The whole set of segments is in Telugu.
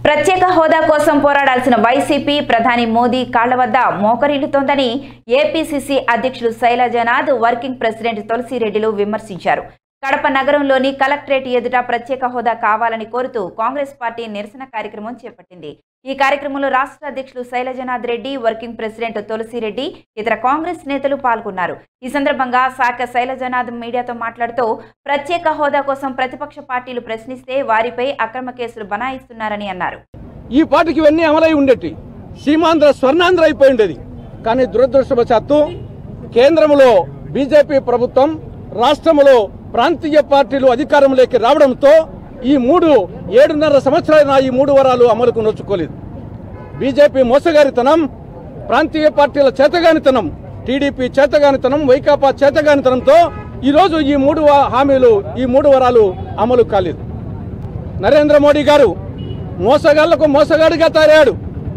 ప్రత్యేక హోదా కోసం పోరాడాల్సిన వైసీపీ ప్రధాని మోదీ కాళ్ల వద్ద మోకరిల్లుతోందని ఏపీసీసీ అధ్యక్షులు శైలజనాథ్ వర్కింగ్ ప్రెసిడెంట్ తులసిరెడ్డిలు విమర్శించారు కడప నగరంలోని కలెక్టరేట్ ఎదుట ప్రత్యేక హోదా కావాలని కోరుతూ కాంగ్రెస్ పార్టీ నిరసన కార్యక్రమం చేపట్టింది ఈ కార్యక్రమంలో రాష్ట్ర అధ్యక్షులు శైలజనాథ్ రెడ్డి వర్కింగ్ ప్రెసిడెంట్ తులసిరెడ్డి ఇతర కాంగ్రెస్ నేతలు పాల్గొన్నారు ఈ సందర్భంగా శాఖ శైలజనాథ్ మీడియాతో మాట్లాడుతూ ప్రత్యేక హోదా కోసం ప్రతిపక్ష పార్టీలు ప్రశ్నిస్తే వారిపై అక్రమ కేసులు బనాయిస్తున్నారని అన్నారు ఈ పాటికి ఇవన్నీ అమలై ఉండేటి సీమాంధ్ర స్వర్ణాంధ్ర అయిపోయి ఉండేది కానీ దురదృష్టవశాత్తు కేంద్రంలో బీజేపీ ప్రభుత్వం రాష్ట్రంలో ప్రాంతీయ పార్టీలు అధికారంలోకి రావడంతో ఈ మూడు ఏడున్నర సంవత్సరాలైన ఈ మూడు వరాలు అమలుకు నోచుకోలేదు బీజేపీ మోసగారితనం ప్రాంతీయ పార్టీల చేతగానితనం టీడీపీ చేతగానితనం వైకాపా చేతగానితనంతో ఈరోజు ఈ మూడు వా- హామీలు ఈ మూడు వరాలు అమలు కాలేదు నరేంద్ర మోడీ గారు మోసగాళ్లకు మోసగాడిగా తయారయ్యాడు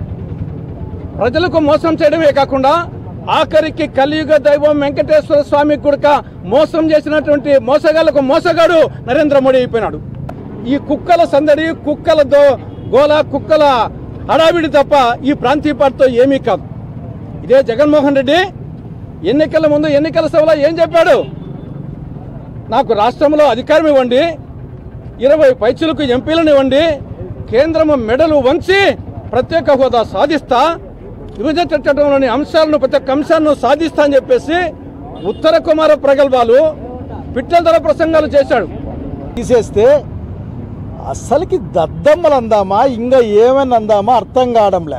ప్రజలకు మోసం చేయడమే కాకుండా ఆఖరికి కలియుగ దైవం వెంకటేశ్వర స్వామి కూడా మోసం చేసినటువంటి మోసగాళ్లకు మోసగాడు నరేంద్ర మోడీ అయిపోయినాడు ఈ కుక్కల సందడి కుక్కల దో గోల కుక్కల హడావిడి తప్ప ఈ ప్రాంతీయ పార్టీతో ఏమీ కాదు ఇదే జగన్మోహన్ రెడ్డి ఎన్నికల ముందు ఎన్నికల సభలో ఏం చెప్పాడు నాకు రాష్ట్రంలో అధికారం ఇవ్వండి ఇరవై పైచులకు ఎంపీలను ఇవ్వండి కేంద్రము మెడలు వంచి ప్రత్యేక హోదా సాధిస్తా విభజన చట్టంలోని అంశాలను ప్రతి ఒక్క అంశాలను సాధిస్తా అని చెప్పేసి ఉత్తర కుమార ప్రగల్భాలు పిట్టల ధర ప్రసంగాలు చేశాడు తీసేస్తే అసలుకి దద్దమ్మలు అందామా ఇంకా ఏమైనా అందామా అర్థం కావడంలే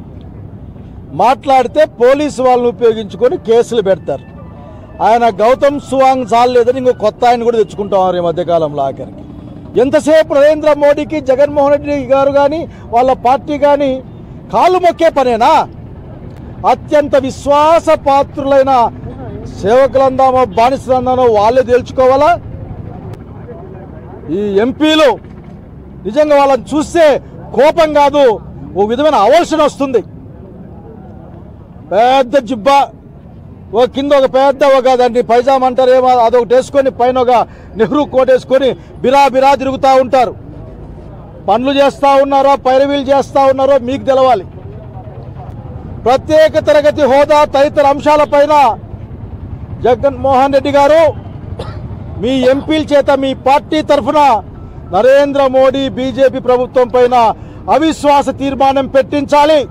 మాట్లాడితే పోలీసు వాళ్ళని ఉపయోగించుకొని కేసులు పెడతారు ఆయన గౌతమ్ సువాంగ్ చాలేదని ఇంకో కొత్త ఆయన కూడా తెచ్చుకుంటాం ఈ మధ్యకాలంలో ఆఖరికి ఎంతసేపు నరేంద్ర మోడీకి జగన్మోహన్ రెడ్డి గారు కానీ వాళ్ళ పార్టీ కానీ కాళ్ళు మొక్కే పనేనా అత్యంత విశ్వాసపాత్రులైన సేవకులందామో బానిసలందామో వాళ్ళే తేల్చుకోవాలా ఈ ఎంపీలు నిజంగా వాళ్ళని చూస్తే కోపం కాదు ఓ విధమైన అవసరం వస్తుంది పెద్ద జిబ్బా ఓ కింద ఒక పెద్ద ఒక దాన్ని పైజామా అంటారేమో అదొకటి వేసుకొని పైన ఒక నెహ్రూ కోట్ వేసుకొని బిరా బిరా తిరుగుతూ ఉంటారు పనులు చేస్తూ ఉన్నారో పైరవీలు చేస్తూ ఉన్నారో మీకు తెలవాలి ప్రత్యేక తరగతి హోదా తదితర అంశాలపైన జగన్మోహన్ రెడ్డి గారు మీ ఎంపీల చేత మీ పార్టీ తరఫున నరేంద్ర మోడీ బీజేపీ ప్రభుత్వం పైన అవిశ్వాస తీర్మానం పెట్టించాలి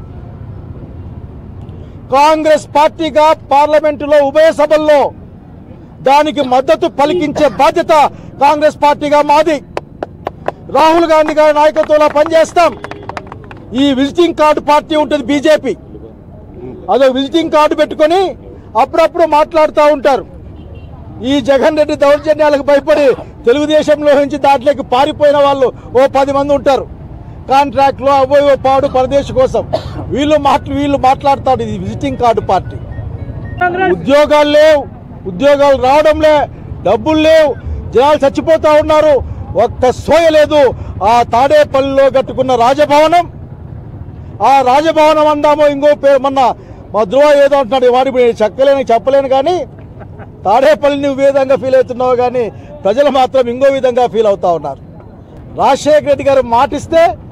కాంగ్రెస్ పార్టీగా పార్లమెంటులో ఉభయ సభల్లో దానికి మద్దతు పలికించే బాధ్యత కాంగ్రెస్ పార్టీగా మాది రాహుల్ గాంధీ గారి నాయకత్వంలో పనిచేస్తాం ఈ విజిటింగ్ కార్డు పార్టీ ఉంటుంది బీజేపీ అదో విజిటింగ్ కార్డు పెట్టుకొని అప్పుడప్పుడు మాట్లాడుతూ ఉంటారు ఈ జగన్ రెడ్డి దౌర్జన్యాలకు భయపడి తెలుగుదేశంలో నుంచి దాంట్లోకి పారిపోయిన వాళ్ళు ఓ పది మంది ఉంటారు కాంట్రాక్ట్లో అవో ఓ పాడు పరదేశ్ కోసం వీళ్ళు మాట్లా వీళ్ళు మాట్లాడతాడు ఇది విజిటింగ్ కార్డు పార్టీ ఉద్యోగాలు లేవు ఉద్యోగాలు రావడంలే డబ్బులు లేవు జనాలు చచ్చిపోతా ఉన్నారు ఒక్క సోయ లేదు ఆ తాడేపల్లిలో కట్టుకున్న రాజభవనం ఆ రాజభవనం అందామో ఇంకో పేరు మొన్న మా ధ్రువ ఏదో అంటున్నాడు వాడి ఇప్పుడు నేను చెప్పలేను చెప్పలేను కానీ తాడేపల్లి నువ్వు ఏ విధంగా ఫీల్ అవుతున్నావు కానీ ప్రజలు మాత్రం ఇంకో విధంగా ఫీల్ అవుతా ఉన్నారు రాజశేఖర రెడ్డి గారు మాటిస్తే